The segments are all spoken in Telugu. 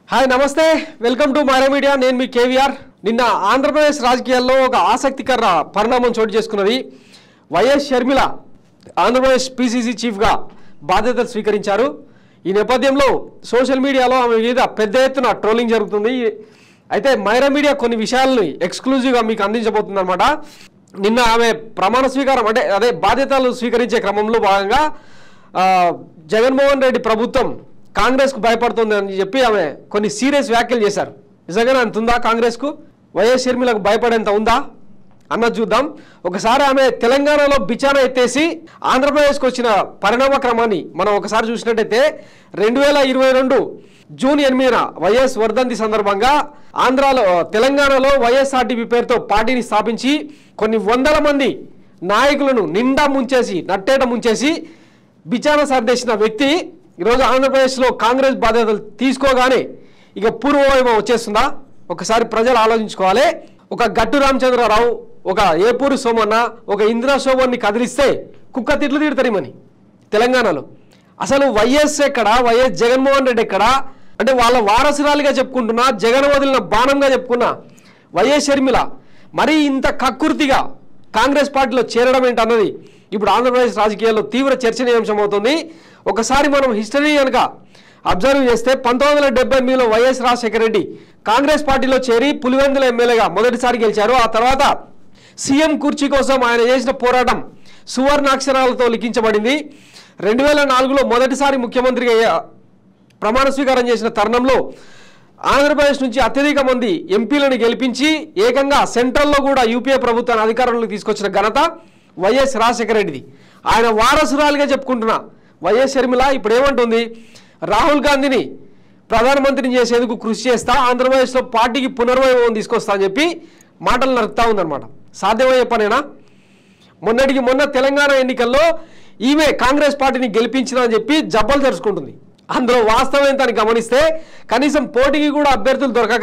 హాయ్ నమస్తే వెల్కమ్ టు మైరా మీడియా నేను మీ కేవీఆర్ నిన్న ఆంధ్రప్రదేశ్ రాజకీయాల్లో ఒక ఆసక్తికర పరిణామం చోటు చేసుకున్నది వైఎస్ షర్మిల ఆంధ్రప్రదేశ్ పిసిసి చీఫ్గా బాధ్యతలు స్వీకరించారు ఈ నేపథ్యంలో సోషల్ మీడియాలో ఆమె మీద పెద్ద ఎత్తున ట్రోలింగ్ జరుగుతుంది అయితే మైరా మీడియా కొన్ని విషయాలని ఎక్స్క్లూజివ్గా మీకు అందించబోతుంది అనమాట నిన్న ఆమె ప్రమాణ స్వీకారం అంటే అదే బాధ్యతలు స్వీకరించే క్రమంలో భాగంగా ఆ, జగన్మోహన్ రెడ్డి ప్రభుత్వం కాంగ్రెస్కు భయపడుతుంది అని చెప్పి ఆమె కొన్ని సీరియస్ వ్యాఖ్యలు చేశారు నిజంగానే అంత ఉందా కాంగ్రెస్కు వైఎస్ షర్మిలకు భయపడేంత ఉందా అన్నది చూద్దాం ఒకసారి ఆమె తెలంగాణలో బిచాన ఎత్తేసి ఆంధ్రప్రదేశ్కి వచ్చిన పరిణామ క్రమాన్ని మనం ఒకసారి చూసినట్టయితే రెండు వేల ఇరవై రెండు జూన్ ఎనిమిదిన వైఎస్ వర్ధంతి సందర్భంగా ఆంధ్రాలో తెలంగాణలో వైఎస్ఆర్టీపీ పేరుతో పార్టీని స్థాపించి కొన్ని వందల మంది నాయకులను నిండా ముంచేసి నట్టేట ముంచేసి బిచాన సర్దేసిన వ్యక్తి ఈరోజు ఆంధ్రప్రదేశ్లో కాంగ్రెస్ బాధ్యతలు తీసుకోగానే ఇక పూర్వవైభవం వచ్చేస్తుందా ఒకసారి ప్రజలు ఆలోచించుకోవాలి ఒక గట్టు రామచంద్రరావు ఒక ఏపూరు సోమన్న ఒక ఇందిరా సోమన్ని కదిలిస్తే కుక్క తిట్లు తిడతారేమని తెలంగాణలో అసలు వైఎస్ ఎక్కడ వైఎస్ జగన్మోహన్ రెడ్డి ఎక్కడ అంటే వాళ్ళ వారసురాలిగా చెప్పుకుంటున్నా జగన్ వదిలిన బాణంగా చెప్పుకున్నా వైఎస్ షర్మిల మరీ ఇంత కక్కుర్తిగా కాంగ్రెస్ పార్టీలో చేరడం ఏంటన్నది ఇప్పుడు ఆంధ్రప్రదేశ్ రాజకీయాల్లో తీవ్ర చర్చనీయాంశం అవుతుంది ఒకసారి మనం హిస్టరీ కనుక అబ్జర్వ్ చేస్తే పంతొమ్మిది వందల డెబ్బై ఎనిమిదిలో వైఎస్ రాజశేఖర రెడ్డి కాంగ్రెస్ పార్టీలో చేరి పులివెందుల ఎమ్మెల్యేగా మొదటిసారి గెలిచారు ఆ తర్వాత సీఎం కుర్చీ కోసం ఆయన చేసిన పోరాటం సువర్ణాక్షరాలతో లిఖించబడింది రెండు వేల నాలుగులో మొదటిసారి ముఖ్యమంత్రిగా అయ్యా- ప్రమాణ స్వీకారం చేసిన తరుణంలో ఆంధ్రప్రదేశ్ నుంచి అత్యధిక మంది ఎంపీలను గెలిపించి ఏకంగా సెంట్రల్లో కూడా యూపీఏ ప్రభుత్వాన్ని అధికారంలోకి తీసుకొచ్చిన ఘనత వైఎస్ రాజశేఖర రెడ్డిది ఆయన వారసురాలుగా చెప్పుకుంటున్న వైఎస్ షర్మిల ఇప్పుడు ఏమంటుంది రాహుల్ గాంధీని ప్రధానమంత్రిని చేసేందుకు కృషి చేస్తా ఆంధ్రప్రదేశ్లో పార్టీకి పునర్వైభవం తీసుకొస్తా అని చెప్పి మాటలు నడుపుతా ఉందన్నమాట సాధ్యమయ్యే పనేనా మొన్నటికి మొన్న తెలంగాణ ఎన్నికల్లో ఈమె కాంగ్రెస్ పార్టీని గెలిపించిన అని చెప్పి జబ్బలు తెరుచుకుంటుంది అందులో వాస్తవం ఏంటని గమనిస్తే కనీసం పోటీకి కూడా అభ్యర్థులు దొరకక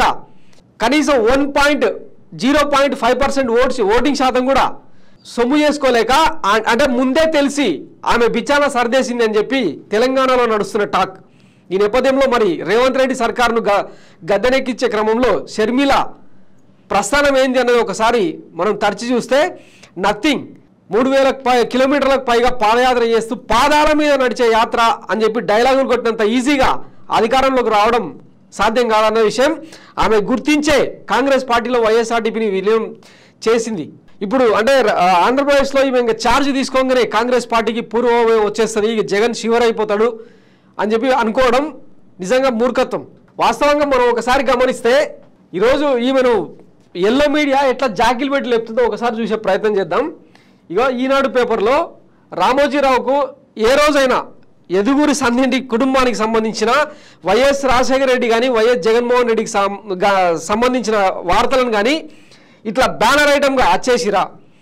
కనీసం one point zero point five percent votes voting శాతం కూడా సొమ్ము చేసుకోలేక ఆ- అంటే ముందే తెలిసి ఆమె బిచానా సర్దేసింది అని చెప్పి తెలంగాణలో నడుస్తున్న టాక్ ఈ నేపథ్యంలో మరి రేవంత్ రెడ్డి సర్కారును గ గద్దెనెక్కించే క్రమంలో షర్మిల ప్రస్థానం ఏంది అన్నది ఒకసారి మనం తరచి చూస్తే నథింగ్ మూడు వేల పై కిలోమీటర్లకు పైగా పాదయాత్ర చేస్తూ పాదాల మీద నడిచే యాత్ర అని చెప్పి డైలాగులు కొట్టినంత ఈజీగా అధికారంలోకి రావడం సాధ్యం కాదన్న విషయం ఆమె గుర్తించే కాంగ్రెస్ పార్టీలో వైఎస్ఆర్టీపీని విలీనం చేసింది ఇప్పుడు అంటే ఆ, ఆంధ్రప్రదేశ్లో ఈమె ఇంకా ఛార్జ్ తీసుకోగానే కాంగ్రెస్ పార్టీకి పూర్వం వచ్చేస్తుంది ఇక జగన్ శివర్ అయిపోతాడు అని చెప్పి అనుకోవడం నిజంగా మూర్ఖత్వం వాస్తవంగా మనం ఒకసారి గమనిస్తే ఈరోజు ఈమెను ఎల్లో మీడియా ఎట్లా జాకిలు పెట్టి లేపుతుందో ఒకసారి చూసే ప్రయత్నం చేద్దాం ఇగో ఈనాడు పేపర్లో రామోజీరావుకు ఏ రోజైనా ఎదుగురి సంధింటి కుటుంబానికి సంబంధించిన వైఎస్ రాజశేఖర రెడ్డి కానీ వైఎస్ జగన్మోహన్ రెడ్డికి సం- గా- సంబంధించిన వార్తలను కానీ ఇట్లా బ్యానర్ ఐటమ్గా అచ్చేసిరా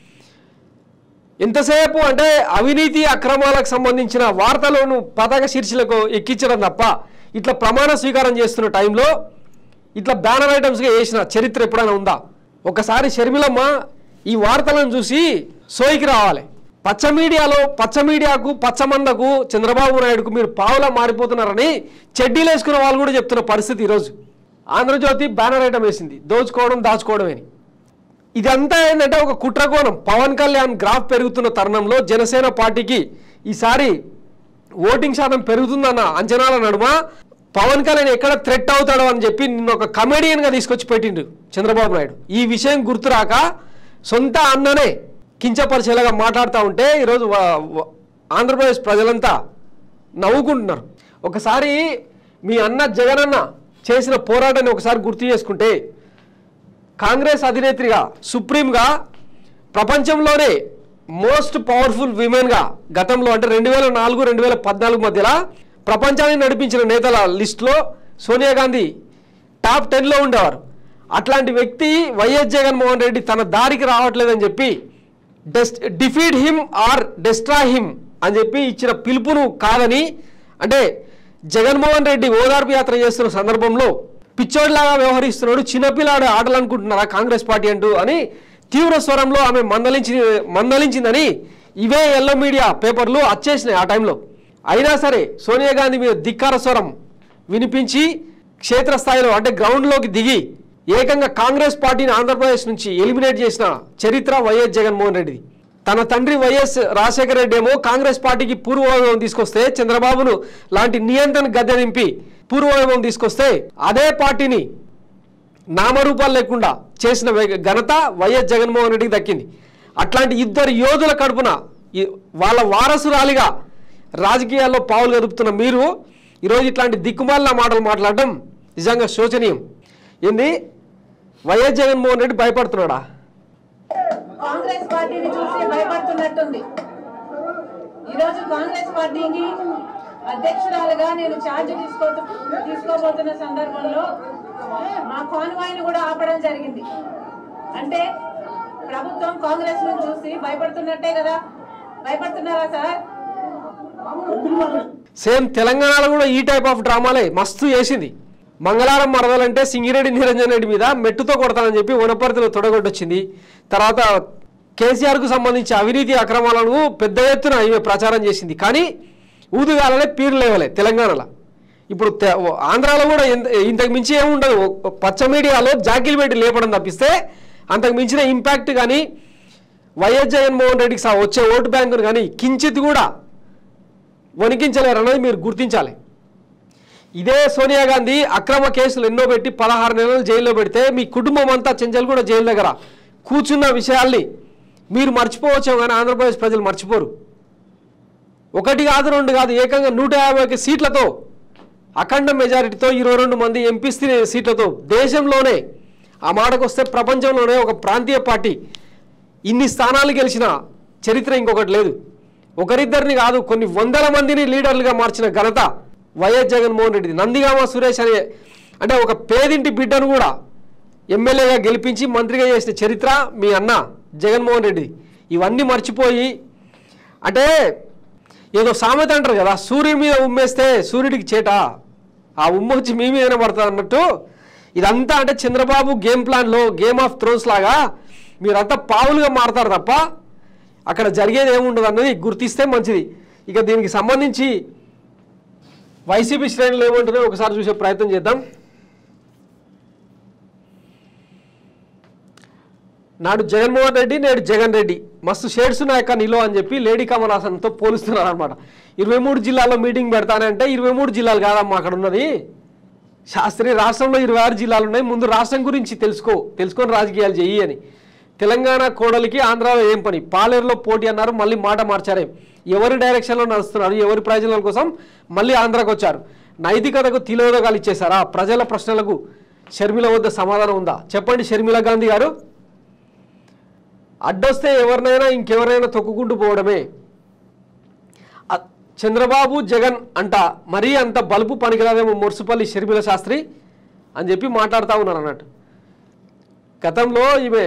ఎంతసేపు అంటే అవినీతి అక్రమాలకు సంబంధించిన వార్తలను పతాక శీర్షిలకు ఎక్కించడం తప్ప ఇట్లా ప్రమాణ స్వీకారం చేస్తున్న టైంలో ఇట్లా బ్యానర్ ఐటమ్స్గా వేసిన చరిత్ర ఎప్పుడైనా ఉందా ఒకసారి షర్మిలమ్మ ఈ వార్తలను చూసి సోయికి రావాలి పచ్చ మీడియాలో పచ్చ మీడియాకు పచ్చమందకు చంద్రబాబు నాయుడుకు మీరు పావులా మారిపోతున్నారని చెడ్డీలు వేసుకున్న వాళ్ళు కూడా చెప్తున్న పరిస్థితి ఈరోజు ఆంధ్రజ్యోతి బ్యానర్ ఐటమ్ వేసింది దోచుకోవడం దాచుకోవడమేని ఇదంతా ఏంటంటే ఒక కుట్రకోణం పవన్ కళ్యాణ్ గ్రాఫ్ పెరుగుతున్న తరుణంలో జనసేన పార్టీకి ఈసారి ఓటింగ్ శాతం పెరుగుతుందన్న అంచనాల నడుమ పవన్ కళ్యాణ్ ఎక్కడ థ్రెట్ అవుతాడో అని చెప్పి నిన్న ఒక కమెడియన్గా తీసుకొచ్చి పెట్టిండు చంద్రబాబు నాయుడు ఈ విషయం గుర్తురాక సొంత అన్ననే కించపరిచేలాగా మాట్లాడుతూ ఉంటే ఈరోజు వా- వా- ఆంధ్రప్రదేశ్ ప్రజలంతా నవ్వుకుంటున్నారు ఒకసారి మీ అన్న జగనన్న చేసిన పోరాటాన్ని ఒకసారి గుర్తు చేసుకుంటే కాంగ్రెస్ అధినేత్రిగా సుప్రీంగా ప్రపంచంలోనే మోస్ట్ పవర్ఫుల్ విమెన్గా గతంలో అంటే రెండు వేల నాలుగు రెండు వేల పద్నాలుగు మధ్యలో ప్రపంచాన్ని నడిపించిన నేతల లిస్టులో సోనియా గాంధీ టాప్ టెన్లో ఉండేవారు అట్లాంటి వ్యక్తి వైఎస్ జగన్మోహన్ రెడ్డి తన దారికి రావట్లేదని చెప్పి డెస్ defeat him or destroy him అని చెప్పి ఇచ్చిన పిలుపును కాదని అంటే జగన్మోహన్ రెడ్డి ఓదార్పు యాత్ర చేస్తున్న సందర్భంలో పిచ్చోడిలాగా వ్యవహరిస్తున్నాడు చిన్నపిల్లాడు ఆటలు అనుకుంటున్నారా కాంగ్రెస్ పార్టీ అంటూ అని తీవ్ర స్వరంలో ఆమె మందలించి మందలించిందని ఇవే ఎల్లో మీడియా పేపర్లు వచ్చేసినాయి ఆ టైంలో అయినా సరే సోనియా గాంధీ మీద ధిక్కార స్వరం వినిపించి క్షేత్రస్థాయిలో అంటే గ్రౌండ్లోకి దిగి ఏకంగా కాంగ్రెస్ పార్టీని ఆంధ్రప్రదేశ్ నుంచి ఎలిమినేట్ చేసిన చరిత్ర వైఎస్ జగన్మోహన్ రెడ్డిది తన తండ్రి వైఎస్ రాజశేఖర రెడ్డి ఏమో కాంగ్రెస్ పార్టీకి పూర్వవైభవం తీసుకొస్తే చంద్రబాబును లాంటి నియంత్రణ గద్దె దింపి పూర్వవైభవం తీసుకొస్తే అదే పార్టీని నామరూపాలు లేకుండా చేసిన వే- ఘనత వైఎస్ జగన్మోహన్ రెడ్డికి దక్కింది అట్లాంటి ఇద్దరు యోధుల కడుపున ఈ- వాళ్ళ వారసురాలిగా రాజకీయాల్లో పావులు గదుపుతున్న మీరు ఈరోజు ఇట్లాంటి దిక్కుమాలిన మాటలు మాట్లాడడం నిజంగా శోచనీయం ఏంది వైఎస్ జగన్మోహన్ రెడ్డి భయపడుతున్నాడా కాంగ్రెస్ పార్టీని చూసి భయపడుతున్నట్టుంది ఈరోజు కాంగ్రెస్ పార్టీకి అధ్యక్షురాలుగా నేను ఛార్జ్ తీసుకో తీసుకోబోతున్న సందర్భంలో మా కాన్వాయ్ని కూడా ఆపడం జరిగింది అంటే ప్రభుత్వం కాంగ్రెస్ ను చూసి భయపడుతున్నట్టే కదా భయపడుతున్నారా సార్ సేమ్ తెలంగాణలో కూడా ఈ టైప్ ఆఫ్ డ్రామాలే మస్తు చేసింది మంగళవారం మరదలంటే సింగిరెడ్డి నిరంజన్ రెడ్డి మీద మెట్టుతో కొడతానని చెప్పి వనపర్తిలో తొడగొట్టొచ్చింది తర్వాత కేసీఆర్కు సంబంధించి అవినీతి అక్రమాలను పెద్ద ఎత్తున ఈమె ప్రచారం చేసింది కానీ ఊదుగాలనే పీరు లేవలే తెలంగాణలో ఇప్పుడు తె- ఆంధ్రాలో కూడా ఇంత ఇంతకు మించి ఏముండదు ఓ- పచ్చ మీడియాలో జాకిలు పెట్టి లేపడం తప్పిస్తే అంతకు మించిన ఇంపాక్ట్ కానీ వైఎస్ జగన్మోహన్ రెడ్డికి సా- వచ్చే ఓటు బ్యాంకును కానీ కించిత్ కూడా వణికించలేరు అన్నది మీరు గుర్తించాలి ఇదే సోనియా గాంధీ అక్రమ కేసులు ఎన్నో పెట్టి పదహారు నెలలు జైల్లో పెడితే మీ కుటుంబం అంతా చెంచల్ కూడా జైలు దగ్గర కూర్చున్న విషయాల్ని మీరు మర్చిపోవచ్చాం కానీ ఆంధ్రప్రదేశ్ ప్రజలు మర్చిపోరు ఒకటి కాదు రెండు కాదు ఏకంగా నూట యాభై ఒక్క సీట్లతో అఖండ మెజారిటీతో ఇరవై రెండు మంది ఎంపీ సీట్లతో దేశంలోనే ఆ మాటకు వస్తే ప్రపంచంలోనే ఒక ప్రాంతీయ పార్టీ ఇన్ని స్థానాలు గెలిచిన చరిత్ర ఇంకొకటి లేదు ఒకరిద్దరిని కాదు కొన్ని వందల మందిని లీడర్లుగా మార్చిన ఘనత వైఎస్ జగన్మోహన్ రెడ్డిది నందిగామ సురేష్ అనే అంటే ఒక పేదింటి బిడ్డను కూడా ఎమ్మెల్యేగా గెలిపించి మంత్రిగా చేసిన చరిత్ర మీ అన్న జగన్మోహన్ రెడ్డి ఇవన్నీ మర్చిపోయి అంటే ఏదో సామెత అంటారు కదా సూర్యుడి మీద ఉమ్మేస్తే సూర్యుడికి చేట ఆ ఉమ్మ వచ్చి మీ మీద పడుతుంది అన్నట్టు ఇదంతా అంటే చంద్రబాబు గేమ్ ప్లాన్లో గేమ్ ఆఫ్ థ్రోన్స్ లాగా మీరంతా పావులుగా మారతారు తప్ప అక్కడ జరిగేది ఏముండదు అన్నది గుర్తిస్తే మంచిది ఇక దీనికి సంబంధించి వైసీపీ శ్రేణులు ఏమంటున్నాయో ఒకసారి చూసే ప్రయత్నం చేద్దాం నాడు జగన్మోహన్ రెడ్డి నేడు జగన్ రెడ్డి మస్తు షేడ్స్ ఉన్నాయక్క నీలో అని చెప్పి లేడీ కమల్ హాసన్తో పోలుస్తున్నారు అనమాట ఇరవై మూడు జిల్లాల్లో మీటింగ్ పెడతానంటే ఇరవై మూడు జిల్లాలు కాదమ్మా అక్కడ ఉన్నది శాస్త్రి రాష్ట్రంలో ఇరవై ఆరు జిల్లాలు ఉన్నాయి ముందు రాష్ట్రం గురించి తెలుసుకో తెలుసుకొని రాజకీయాలు చెయ్యి అని తెలంగాణ కోడలికి ఆంధ్రాలో ఏం పని పాలేరులో పోటీ అన్నారు మళ్ళీ మాట మార్చారే ఎవరి డైరెక్షన్లో నడుస్తున్నారు ఎవరి ప్రయోజనాల కోసం మళ్ళీ ఆంధ్రాకు వచ్చారు నైతికతకు తిలోదగాలు ఇచ్చేశారా ప్రజల ప్రశ్నలకు షర్మిల వద్ద సమాధానం ఉందా చెప్పండి షర్మిల గాంధీ గారు అడ్డొస్తే ఎవరినైనా ఇంకెవరైనా తొక్కుకుంటూ పోవడమే అ- చంద్రబాబు జగన్ అంట మరీ అంత బలుపు పనికిరాదేమో మురుసుపల్లి షర్మిల శాస్త్రి అని చెప్పి మాట్లాడుతూ ఉన్నారు అన్నట్టు గతంలో ఈమె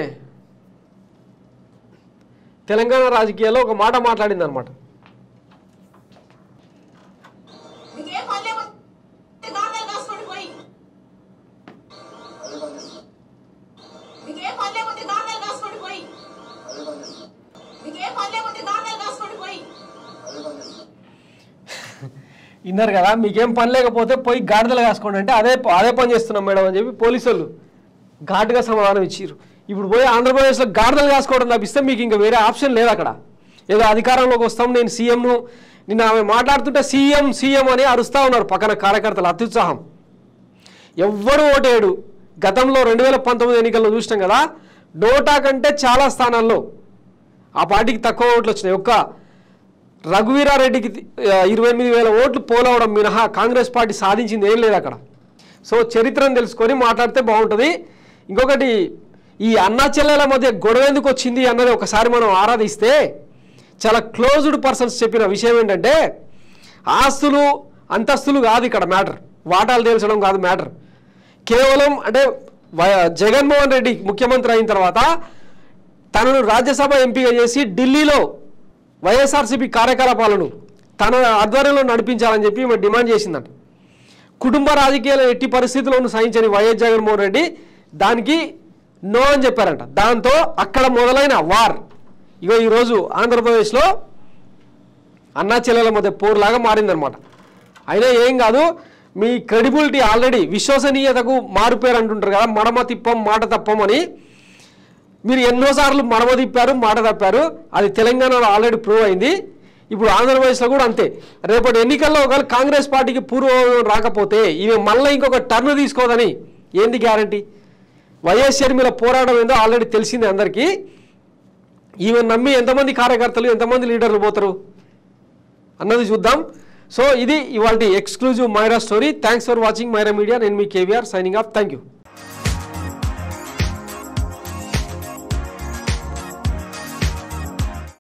తెలంగాణ రాజకీయాల్లో ఒక మాట మాట్లాడింది అనమాట నీకేం పల్లె గాంధాలు కాసుకొని పోయి నీకేం పల్లె ఉంది గాంధాలు కాసుకొని పోయి నీకేం పల్లె ఉంది గాంధాలు కాసుకొని పోయి విన్నారు కదా మీకేం పని లేకపోతే పోయి గాడిదలు కాసుకోండి అంటే అదే అదే పని చేస్తున్నాం మేడం అని చెప్పి పోలీసు వాళ్ళు ఘాటుగా సమాధానం ఇచ్చారు ఇప్పుడు పోయి ఆంధ్రప్రదేశ్లో గాడిదలు కాసుకోవడం తప్పిస్తే మీకు ఇంకా వేరే ఆప్షన్ లేదు అక్కడ ఏదో అధికారంలోకి వస్తాం నేను సీఎంను నిన్న ఆమె మాట్లాడుతుంటే సీఎం సీఎం అని అరుస్తూ ఉన్నారు పక్కన కార్యకర్తలు అత్యుత్సాహం ఎవ్వడు ఓటేయడు గతంలో రెండు వేల పంతొమ్మిది ఎన్నికల్లో చూసినాం కదా నోటా కంటే చాలా స్థానాల్లో ఆ పార్టీకి తక్కువ ఓట్లు వచ్చినాయి ఒక్క రఘువీరారెడ్డికి ఆ, ఇరవై ఎనిమిది వేల ఓట్లు పోలవడం మినహా కాంగ్రెస్ పార్టీ సాధించింది ఏం లేదు అక్కడ సో చరిత్రను తెలుసుకొని మాట్లాడితే బాగుంటుంది ఇంకొకటి ఈ అన్నా చెల్లెల మధ్య గొడవ ఎందుకు వచ్చింది అన్నది ఒకసారి మనం ఆరాధిస్తే చాలా క్లోజ్డ్ పర్సన్స్ చెప్పిన విషయం ఏంటంటే ఆస్తులు అంతస్తులు కాదు ఇక్కడ మ్యాటర్ వాటాలు తేల్చడం కాదు మ్యాటర్ కేవలం అంటే వ- జగన్మోహన్ రెడ్డి ముఖ్యమంత్రి అయిన తర్వాత తనను రాజ్యసభ ఎంపీగా చేసి ఢిల్లీలో వైఎస్ఆర్సీపీ కార్యకలాపాలను తన ఆధ్వర్యంలో నడిపించాలని చెప్పి ఈమె డిమాండ్ చేసిందంట కుటుంబ రాజకీయాలు ఎట్టి పరిస్థితుల్లోనూ సహించని వైఎస్ జగన్మోహన్ రెడ్డి దానికి నో అని చెప్పారంట దాంతో అక్కడ మొదలైన వార్ ఇగో ఈరోజు ఆంధ్రప్రదేశ్లో అన్నా చెల్లెల మధ్య పోరులాగా మారిందనమాట అయినా ఏం కాదు మీ క్రెడిబిలిటీ ఆల్రెడీ విశ్వసనీయతకు మారుపేరు అంటుంటారు కదా మడమ తిప్పం మాట తప్పం అని మీరు ఎన్నోసార్లు మడమ తిప్పారు మాట తప్పారు అది తెలంగాణలో ఆల్రెడీ ప్రూవ్ అయింది ఇప్పుడు ఆంధ్రప్రదేశ్లో కూడా అంతే రేపటి ఎన్నికల్లో ఒకవేళ కాంగ్రెస్ పార్టీకి పూర్వ రాకపోతే ఈమె మళ్ళీ ఇంకొక టర్న్ తీసుకోదని ఏంది గ్యారంటీ వైఎస్ షర్మిల పోరాటం ఏందో ఆల్రెడీ తెలిసింది అందరికీ ఈమె నమ్మి ఎంతమంది కార్యకర్తలు ఎంతమంది లీడర్లు పోతారు అన్నది చూద్దాం సో ఇది ఇవాళ exclusive Myra story thanks for watching Myra media నేను మీ KVR signing off thank you